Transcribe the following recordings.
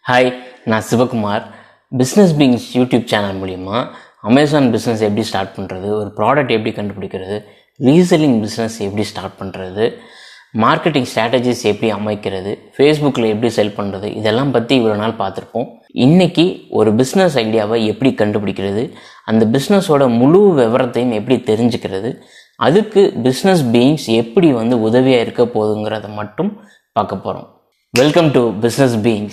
hi நான் Sivakumar business beings YouTube channel மூலிமா Amazon business எப்படி ஸ்டார்ட் பண்ணுறது ஒரு ப்ராடக்ட் எப்படி கண்டுபிடிக்கிறது ரீசெல்லிங் பிஸ்னஸ் எப்படி ஸ்டார்ட் பண்ணுறது மார்க்கெட்டிங் ஸ்ட்ராட்டஜிஸ் எப்படி அமைக்கிறது ஃபேஸ்புக்கில் எப்படி செல் பண்ணுறது இதெல்லாம் பற்றி இவ்வளோ நாள் பார்த்துருப்போம் இன்றைக்கி ஒரு பிஸ்னஸ் ஐடியாவை எப்படி கண்டுபிடிக்கிறது அந்த பிஸ்னஸோட முழு விவரத்தையும் எப்படி தெரிஞ்சுக்கிறது அதுக்கு பிஸ்னஸ் பீயிங்ஸ் எப்படி வந்து உதவியாக இருக்க போகுதுங்கிறத மட்டும் பார்க்க போகிறோம் welcome to business beings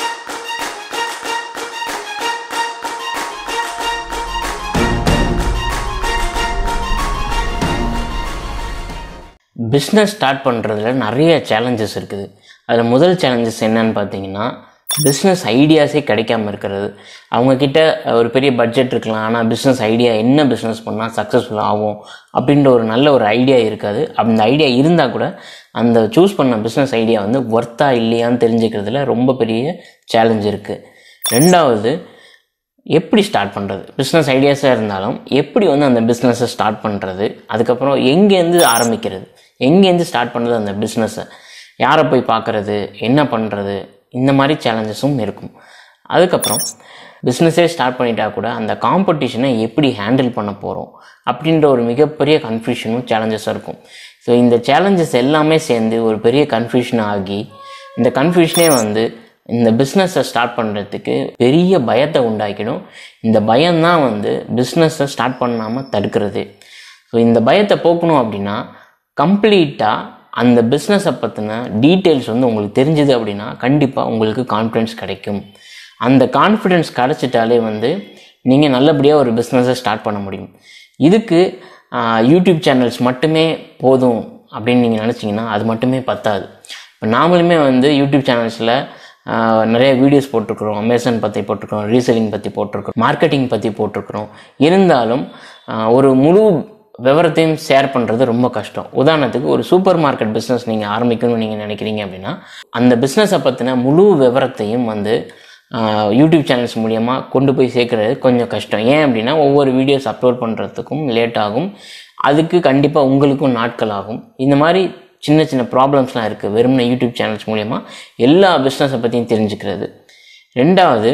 business start பண்ணுறதுல நிறைய சேலஞ்சஸ் இருக்குது அதில் முதல் சேலஞ்சஸ் என்னன்னு பார்த்தீங்கன்னா பிஸ்னஸ் ஐடியாஸே கிடைக்காம இருக்கிறது அவங்கக்கிட்ட ஒரு பெரிய பட்ஜெட் இருக்கலாம் ஆனால் பிஸ்னஸ் ஐடியா என்ன பிஸ்னஸ் பண்ணால் சக்ஸஸ்ஃபுல் ஆகும் அப்படின்ற ஒரு நல்ல ஒரு ஐடியா இருக்காது அந்த ஐடியா இருந்தால் கூட அந்த சூஸ் பண்ண பிஸ்னஸ் ஐடியா வந்து ஒர்த்தா இல்லையான்னு தெரிஞ்சுக்கிறதுல ரொம்ப பெரிய சேலஞ்ச் இருக்குது ரெண்டாவது எப்படி ஸ்டார்ட் பண்ணுறது பிஸ்னஸ் ஐடியாஸாக இருந்தாலும் எப்படி வந்து அந்த பிஸ்னஸை ஸ்டார்ட் பண்ணுறது அதுக்கப்புறம் எங்கேருந்து ஆரம்பிக்கிறது எங்கேருந்து ஸ்டார்ட் பண்ணுறது அந்த பிஸ்னஸை யாரை போய் பார்க்குறது என்ன பண்ணுறது இந்த மாதிரி சேலஞ்சஸும் இருக்கும் அதுக்கப்புறம் பிஸ்னஸே ஸ்டார்ட் பண்ணிட்டா கூட அந்த காம்படிஷனை எப்படி ஹேண்டில் பண்ண போகிறோம் அப்படின்ற ஒரு மிகப்பெரிய கன்ஃபியூஷனும் சேலஞ்சஸாக இருக்கும் ஸோ இந்த சேலஞ்சஸ் எல்லாமே சேர்ந்து ஒரு பெரிய கன்ஃபியூஷன் ஆகி இந்த கன்ஃபியூஷனே வந்து இந்த பிஸ்னஸை ஸ்டார்ட் பண்ணுறதுக்கு பெரிய பயத்தை உண்டாக்கிடும் இந்த பயம்தான் வந்து பிஸ்னஸை ஸ்டார்ட் பண்ணாமல் தடுக்கிறது ஸோ இந்த பயத்தை போக்கணும் அப்படின்னா கம்ப்ளீட்டாக அந்த பிஸ்னஸை பற்றின டீட்டெயில்ஸ் வந்து உங்களுக்கு தெரிஞ்சுது அப்படின்னா கண்டிப்பாக உங்களுக்கு கான்ஃபிடென்ஸ் கிடைக்கும் அந்த கான்ஃபிடென்ஸ் கிடச்சிட்டாலே வந்து நீங்கள் நல்லபடியாக ஒரு பிஸ்னஸை ஸ்டார்ட் பண்ண முடியும் இதுக்கு ஆஹ், யூடியூப் சேனல்ஸ் மட்டுமே போதும் அப்படின்னு நீங்கள் நினச்சிங்கன்னா அது மட்டுமே பத்தாது இப்போ நாமளுமே வந்து யூடியூப் சேனல்ஸில் நிறைய வீடியோஸ் போட்டிருக்கிறோம் அமேசான் பற்றி போட்டிருக்கிறோம் ரீசெல்லிங் பற்றி போட்டிருக்கிறோம் மார்க்கெட்டிங் பற்றி போட்டிருக்கிறோம் இருந்தாலும் ஆஹ், ஒரு முழு விவரத்தையும் ஷேர் பண்ணுறது ரொம்ப கஷ்டம் உதாரணத்துக்கு ஒரு சூப்பர் மார்க்கெட் பிஸ்னஸ் நீங்கள் ஆரம்பிக்கணும்னு நீங்கள் நினைக்கிறீங்க அப்படின்னா அந்த பிஸ்னஸை பற்றின முழு விவரத்தையும் வந்து ஆஹ், யூடியூப் சேனல்ஸ் மூலியமாக கொண்டு போய் சேர்க்குறது கொஞ்சம் கஷ்டம் ஏன் அப்படின்னா ஒவ்வொரு வீடியோஸ் அப்லோட் பண்ணுறதுக்கும் லேட் ஆகும் அதுக்கு கண்டிப்பாக உங்களுக்கும் நாட்கள் ஆகும் இந்த மாதிரி சின்ன சின்ன ப்ராப்ளம்ஸ்லாம் இருக்குது வெறுமனே யூடியூப் சேனல்ஸ் மூலயமா எல்லா பிஸ்னஸை பற்றியும் தெரிஞ்சுக்கிறது ரெண்டாவது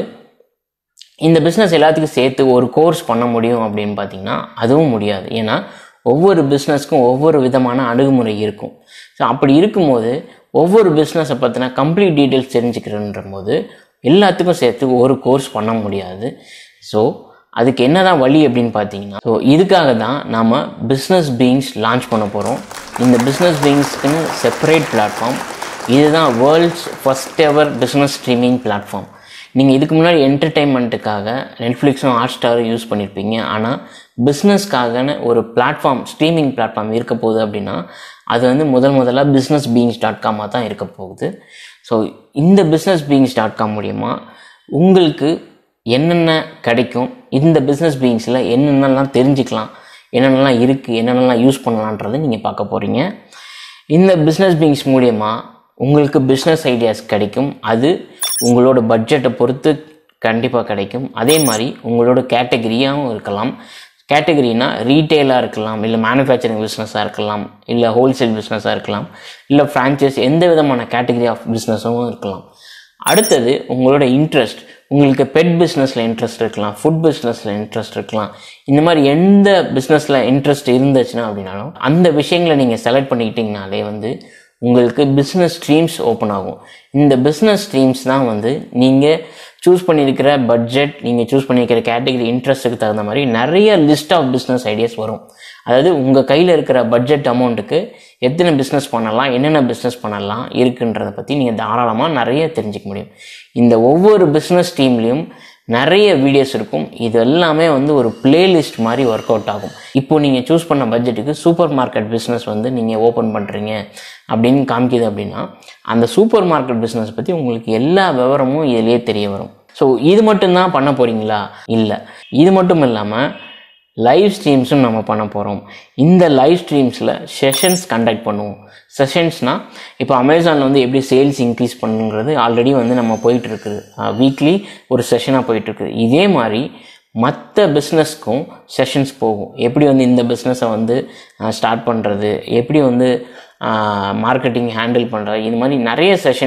இந்த பிஸ்னஸ் எல்லாத்துக்கும் சேர்த்து ஒரு கோர்ஸ் பண்ண முடியும் அப்படின்னு பார்த்தீங்கன்னா அதுவும் முடியாது ஏன்னா ஒவ்வொரு பிஸ்னஸ்க்கும் ஒவ்வொரு விதமான அணுகுமுறை இருக்கும் ஸோ அப்படி இருக்கும்போது ஒவ்வொரு பிஸ்னஸை பற்றின கம்ப்ளீட் டீட்டெயில்ஸ் தெரிஞ்சுக்கிறன்ற போது எல்லாத்துக்கும் சேர்த்து ஒரு கோர்ஸ் பண்ண முடியாது ஸோ அதுக்கு என்னதான் வழி அப்படின்னு பார்த்தீங்கன்னா ஸோ இதுக்காக தான் நாம் பிஸ்னஸ் பீயிங்ஸ் லான்ச் பண்ண போகிறோம் இந்த பிஸ்னஸ் பீயிங்ஸ்க்குன்னு செப்பரேட் பிளாட்ஃபார்ம் இதுதான் world's first ever business streaming platform நீங்கள் இதுக்கு முன்னாடி என்டர்டெயின்மெண்ட்டுக்காக நெட்ஃப்ளிக்ஸும் ஹாட் ஸ்டாரும் யூஸ் பண்ணியிருப்பீங்க ஆனால் பிஸ்னஸ்க்காகன்னு ஒரு பிளாட்ஃபார்ம் ஸ்ட்ரீமிங் பிளாட்ஃபார்ம் இருக்க போகுது அப்படின்னா அது வந்து முதல் முதலாக பிஸ்னஸ் பீயிங்ஸ் டாட் காமாக தான் இருக்க போகுது ஸோ இந்த பிஸ்னஸ் பீயிங்ஸ் டாட் காம் மூலிமா உங்களுக்கு என்னென்ன கிடைக்கும் இந்த பிஸ்னஸ் பீயிங்ஸில் என்னென்னலாம் தெரிஞ்சுக்கலாம் என்னென்னலாம் இருக்குது என்னென்னலாம் யூஸ் பண்ணலான்றதை நீங்கள் பார்க்க போகிறீங்க இந்த பிஸ்னஸ் பீயிங்ஸ் மூலியமா உங்களுக்கு பிஸ்னஸ் ஐடியாஸ் கிடைக்கும் அது உங்களோட பட்ஜெட்டை பொறுத்து கண்டிப்பாக கிடைக்கும் அதே மாதிரி உங்களோட கேட்டகரியாகவும் இருக்கலாம் கேட்டகரினா ரீட்டெயிலாக இருக்கலாம் இல்லை மேனுஃபேக்சரிங் பிஸ்னஸாக இருக்கலாம் இல்லை ஹோல்சேல் பிஸ்னஸாக இருக்கலாம் இல்லை ஃப்ரான்ச்சைஸ் எந்த விதமான கேட்டகரி ஆஃப் பிஸ்னஸும் இருக்கலாம் அடுத்தது உங்களோட இன்ட்ரெஸ்ட் உங்களுக்கு பெட் பிஸ்னஸில் இன்ட்ரெஸ்ட் இருக்கலாம் ஃபுட் பிஸ்னஸில் இன்ட்ரெஸ்ட் இருக்கலாம் இந்த மாதிரி எந்த பிஸ்னஸில் இன்ட்ரெஸ்ட் இருந்துச்சுன்னா அப்படின்னாலும் அந்த விஷயங்களை நீங்கள் செலக்ட் பண்ணிக்கிட்டிங்கனாலே வந்து உங்களுக்கு பிஸ்னஸ் ஸ்ட்ரீம்ஸ் ஓப்பன் ஆகும் இந்த பிஸ்னஸ் ஸ்ட்ரீம்ஸ் தான் வந்து நீங்கள் சூஸ் பண்ணியிருக்கிற பட்ஜெட் நீங்கள் சூஸ் பண்ணியிருக்கிற கேட்டகரி இன்ட்ரெஸ்ட்டுக்கு தகுந்த மாதிரி நிறைய லிஸ்ட் ஆஃப் பிஸ்னஸ் ஐடியாஸ் வரும் அதாவது உங்கள் கையில் இருக்கிற பட்ஜெட் அமௌண்ட்டுக்கு எத்தனை பிஸ்னஸ் பண்ணலாம் என்னென்ன பிஸ்னஸ் பண்ணலாம் இருக்குன்றதை பற்றி நீங்கள் தாராளமாக நிறைய தெரிஞ்சுக்க முடியும் இந்த ஒவ்வொரு பிஸ்னஸ் டீம்லேயும் நிறைய வீடியோஸ் இருக்கும் இது எல்லாமே வந்து ஒரு பிளேலிஸ்ட் மாதிரி ஒர்க் அவுட் ஆகும் இப்போ நீங்கள் சூஸ் பண்ண பட்ஜெட்டுக்கு சூப்பர் மார்க்கெட் பிஸ்னஸ் வந்து நீங்கள் ஓப்பன் பண்ணுறீங்க அப்படின்னு காமிக்குது அப்படின்னா அந்த சூப்பர் மார்க்கெட் பிஸ்னஸ் பற்றி உங்களுக்கு எல்லா விவரமும் இதிலேயே தெரிய வரும் ஸோ இது மட்டும்தான் பண்ண போகிறீங்களா இல்லை இது மட்டும் இல்லாமல் லைவ் ஸ்ட்ரீம்ஸும் நம்ம பண்ண போகிறோம் இந்த லைவ் ஸ்ட்ரீம்ஸில் செஷன்ஸ் கண்டக்ட் பண்ணுவோம் செஷன்ஸ்னால் இப்போ அமேசானில் வந்து எப்படி சேல்ஸ் இன்க்ரீஸ் பண்ணுங்கிறது ஆல்ரெடி வந்து நம்ம போயிட்டுருக்குது வீக்லி ஒரு செஷனாக போயிட்டுருக்குது இதே மாதிரி மற்ற பிஸ்னஸ்க்கும் செஷன்ஸ் போகும் எப்படி வந்து இந்த பிஸ்னஸை வந்து ஸ்டார்ட் பண்ணுறது எப்படி வந்து மார்க்கெட்டிங் ஹேண்டில் பண்ணுறது இது மாதிரி நிறைய செஷன்ஸ்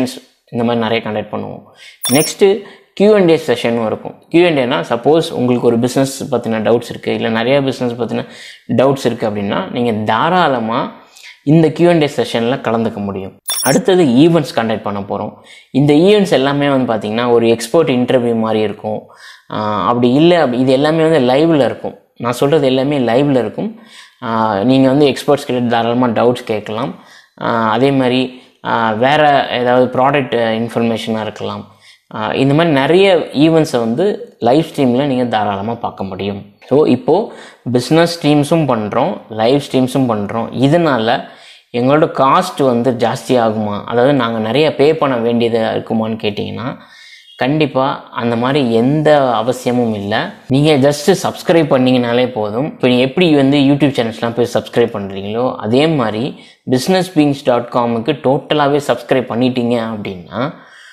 இந்த மாதிரி நிறைய கண்டக்ட் பண்ணுவோம் நெக்ஸ்ட்டு Q&A செஷனும் இருக்கும் Q&Aனா சப்போஸ் உங்களுக்கு ஒரு பிஸ்னஸ் பற்றின டவுட்ஸ் இருக்குது இல்லை நிறைய பிஸ்னஸ் பற்றின டவுட்ஸ் இருக்குது அப்படின்னா நீங்கள் தாராளமாக இந்த Q&A செஷனில் கலந்துக்க முடியும் அடுத்தது ஈவெண்ட்ஸ் கண்டக்ட் பண்ண போகிறோம் இந்த ஈவெண்ட்ஸ் எல்லாமே வந்து பார்த்திங்கன்னா ஒரு எக்ஸ்போர்ட் இன்டர்வியூ மாதிரி இருக்கும் ஆஹ் அப்படி இல்லை அப்படி இது எல்லாமே வந்து லைவில் இருக்கும் நான் சொல்கிறது எல்லாமே லைவில் இருக்கும் நீங்கள் வந்து எக்ஸ்பர்ட்ஸ் கிட்ட தாராளமாக டவுட்ஸ் கேட்கலாம் ஆஹ் அதே மாதிரி ஆஹ் வேற ஏதாவது ப்ராடக்ட் இன்ஃபர்மேஷனாக இருக்கலாம் ஆஹ் இந்த மாதிரி நிறைய ஈவெண்ட்ஸை வந்து லைவ் ஸ்ட்ரீமில் நீங்கள் தாராளமாக பார்க்க முடியும் ஸோ இப்போது பிஸ்னஸ் ஸ்ட்ரீம்ஸும் பண்ணுறோம் லைவ் ஸ்ட்ரீம்ஸும் பண்ணுறோம் இதனால் எங்களோட காஸ்ட் வந்து ஜாஸ்தி ஆகுமா அதாவது நாங்கள் நிறைய பே பண்ண வேண்டியதாக இருக்குமான்னு கேட்டிங்கன்னா கண்டிப்பாக அந்த மாதிரி எந்த அவசியமும் இல்லை நீங்கள் ஜஸ்ட்டு சப்ஸ்கிரைப் பண்ணீங்கனாலே போதும் இப்போ நீங்கள் எப்படி வந்து யூடியூப் சேனல்ஸ்லாம் போய் சப்ஸ்கிரைப் பண்ணுறீங்களோ அதே மாதிரி பிஸ்னஸ் பீங்ஸ் டாட் காமுக்கு டோட்டலாகவே சப்ஸ்கிரைப் பண்ணிட்டீங்க அப்படின்னா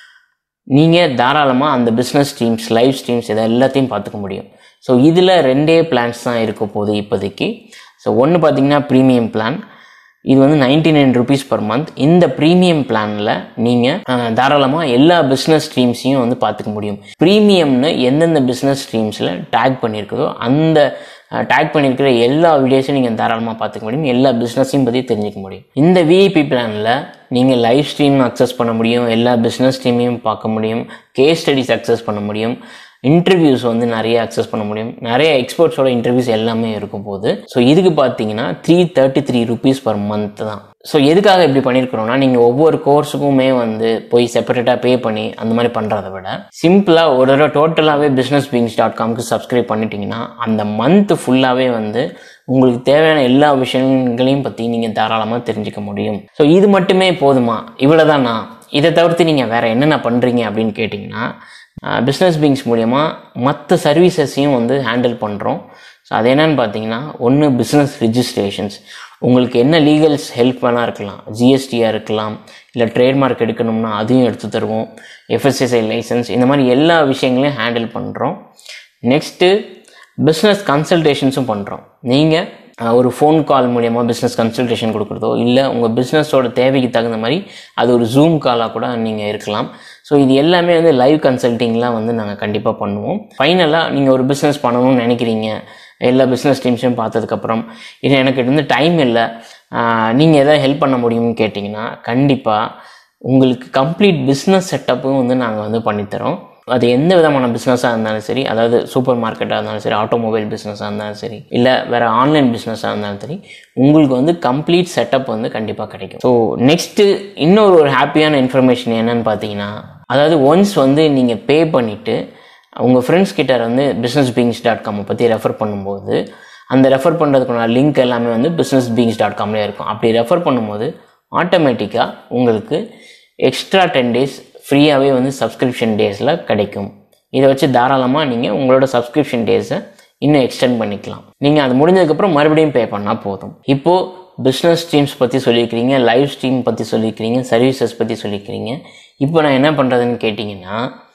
நீங்கள் தாராளமாக அந்த பிஸ்னஸ் ஸ்ட்ரீம்ஸ் லைவ் ஸ்ட்ரீம்ஸ் இதை எல்லாத்தையும் பார்த்துக்க முடியும் ஸோ இதில் ரெண்டே பிளான்ஸ் தான் இருக்க போகுது இப்போதைக்கு ஸோ ஒன்று பார்த்தீங்கன்னா ப்ரீமியம் பிளான் இது வந்து ninety nine rupees per month இந்த ப்ரீமியம் பிளானில் நீங்கள் தாராளமாக எல்லா பிஸ்னஸ் ஸ்ட்ரீம்ஸையும் வந்து பார்த்துக்க முடியும் ப்ரீமியம்னு எந்தெந்த பிஸ்னஸ் ஸ்ட்ரீம்ஸில் டேக் பண்ணியிருக்குதோ அந்த டேக் பண்ணியிருக்கிற எல்லா வீடியோஸையும் நீங்கள் தாராளமாக பார்த்துக்க முடியும் எல்லா பிஸ்னஸையும் பற்றி தெரிஞ்சுக்க முடியும் இந்த விஐபி பிளானில் நீங்கள் லைவ் ஸ்ட்ரீம் அக்சஸ் பண்ண முடியும் எல்லா பிஸ்னஸ் ஸ்ட்ரீமையும் பார்க்க முடியும் கேஸ் ஸ்டடிஸ் அக்சஸ் பண்ண முடியும் இன்டர்வியூஸ் வந்து நிறைய அக்சஸ் பண்ண முடியும் நிறைய எக்ஸ்பர்ட்ஸோட இன்டர்வியூஸ் எல்லாமே இருக்கும் போது ஸோ இதுக்கு பார்த்தீங்கன்னா three thirty three rupees per month தான் ஸோ எதுக்காக இப்படி பண்ணியிருக்கிறோம்னா நீங்கள் ஒவ்வொரு கோர்ஸுக்குமே வந்து போய் செப்பரேட்டாக பே பண்ணி அந்த மாதிரி பண்ணுறதை விட சிம்பிளாக ஒரு தடவை டோட்டலாகவே பிஸ்னஸ் பீங்ஸ் டாட் காம்க்கு சப்ஸ்கிரைப் பண்ணிட்டீங்கன்னா அந்த மந்த் ஃபுல்லாகவே வந்து உங்களுக்கு தேவையான எல்லா விஷயங்களையும் பற்றி நீங்கள் தாராளமாக தெரிஞ்சுக்க முடியும் ஸோ இது மட்டுமே போதுமா இவ்வளோதானா இதை தவிர்த்து நீங்கள் வேறு என்னென்ன பண்ணுறீங்க அப்படின்னு கேட்டிங்கன்னா பிஸ்னஸ் பீங்ஸ் மூலயமா மற்ற சர்வீசஸையும் வந்து ஹேண்டில் பண்ணுறோம் ஸோ அது என்னன்னு பார்த்தீங்கன்னா ஒன்று பிஸ்னஸ் ரிஜிஸ்ட்ரேஷன்ஸ் உங்களுக்கு என்ன லீகல்ஸ் ஹெல்ப் வேணால் இருக்கலாம் ஜிஎஸ்டியாக இருக்கலாம் இல்லை ட்ரேட்மார்க் எடுக்கணும்னா அதையும் எடுத்து தருவோம் எஃப்எஸ்எஸ்ஐ லைசன்ஸ் இந்த மாதிரி எல்லா விஷயங்களையும் ஹேண்டில் பண்ணுறோம் நெக்ஸ்ட்டு பிஸ்னஸ் கன்சல்டேஷன்ஸும் பண்ணுறோம் நீங்கள் ஒரு ஃபோன் கால் மூலியமாக பிஸ்னஸ் கன்சல்டேஷன் கொடுக்குறதோ இல்லை உங்கள் பிஸ்னஸோட தேவைக்கு தகுந்த மாதிரி அது ஒரு ஜூம் காலாக கூட நீங்கள் இருக்கலாம் ஸோ இது எல்லாமே வந்து லைவ் கன்சல்ட்டிங்லாம் வந்து நாங்கள் கண்டிப்பாக பண்ணுவோம் ஃபைனலாக நீங்கள் ஒரு பிஸ்னஸ் பண்ணணும்னு நினைக்கிறீங்க எல்லா பிஸ்னஸ் டீம்ஸையும் பார்த்ததுக்கப்புறம் இது எனக்கு வந்து டைம் இல்லை நீங்கள் எதாவது ஹெல்ப் பண்ண முடியும்னு கேட்டிங்கன்னா கண்டிப்பாக உங்களுக்கு கம்ப்ளீட் பிஸ்னஸ் செட்டப்பும் வந்து நாங்கள் வந்து பண்ணித்தரோம் அது எந்த விதமான பிஸ்னஸாக இருந்தாலும் சரி அதாவது சூப்பர் மார்க்கெட்டாக இருந்தாலும் சரி ஆட்டோமொபைல் பிஸ்னஸாக இருந்தாலும் சரி இல்லை வேறு ஆன்லைன் பிஸ்னஸாக இருந்தாலும் சரி உங்களுக்கு வந்து கம்ப்ளீட் செட்டப் வந்து கண்டிப்பாக கிடைக்கும் ஸோ நெக்ஸ்ட்டு இன்னொரு ஒரு ஹாப்பியான இன்ஃபர்மேஷன் என்னன்னு பார்த்தீங்கன்னா அதாவது ஒன்ஸ் வந்து நீங்கள் பே பண்ணிவிட்டு உங்கள் ஃப்ரெண்ட்ஸ் கிட்ட வந்து பிஸ்னஸ் பீங்ஸ் டாட் காமை பற்றி ரெஃபர் பண்ணும்போது அந்த ரெஃபர் பண்ணுறதுக்குள்ள லிங்க் எல்லாமே வந்து பிஸ்னஸ் பீங்ஸ் டாட் காம்லேயே இருக்கும் அப்படி ரெஃபர் பண்ணும்போது ஆட்டோமேட்டிக்காக உங்களுக்கு எக்ஸ்ட்ரா டென் டேஸ் ஃப்ரீயாகவே வந்து சப்ஸ்கிரிப்ஷன் டேஸில் கிடைக்கும் இதை வச்சு தாராளமாக நீங்கள் உங்களோட சப்ஸ்கிரிப்ஷன் டேஸை இன்னும் எக்ஸ்டெண்ட் பண்ணிக்கலாம் நீங்கள் அது முடிஞ்சதுக்கப்புறம் மறுபடியும் பே பண்ணால் போதும் இப்போது பிஸ்னஸ் ஸ்ட்ரீம்ஸ் பற்றி சொல்லியிருக்கிறீங்க லைவ் ஸ்ட்ரீம் பற்றி சொல்லியிருக்கிறீங்க சர்வீசஸ் பற்றி சொல்லியிருக்கிறீங்க இப்போ நான் என்ன பண்ணுறதுன்னு கேட்டிங்கன்னா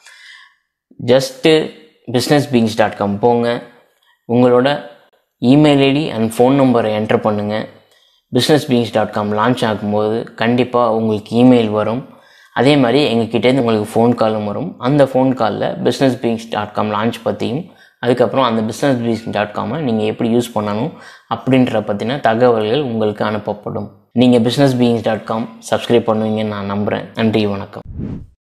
just business beings dot com போங்க உங்களோட இமெயில் ஐடி அண்ட் ஃபோன் நம்பரை என்டர் பண்ணுங்கள் business beings dot com launch ஆகும்போது கண்டிப்பாக உங்களுக்கு இமெயில் வரும் அதே மாதிரி எங்ககிட்டேருந்து உங்களுக்கு ஃபோன் காலும் வரும் அந்த ஃபோன் காலில் business beings dot com launch பற்றியும் அதுக்கப்புறம் அந்த பிஸ்னஸ் பீங்ஸ் டாட் காமை நீங்கள் எப்படி யூஸ் பண்ணணும் அப்படின்ற பற்றின தகவல்கள் உங்களுக்கு அனுப்பப்படும் நீங்கள் business beings dot com subscribe பண்ணுவீங்கன்னு நான் நம்புகிறேன் நன்றி வணக்கம்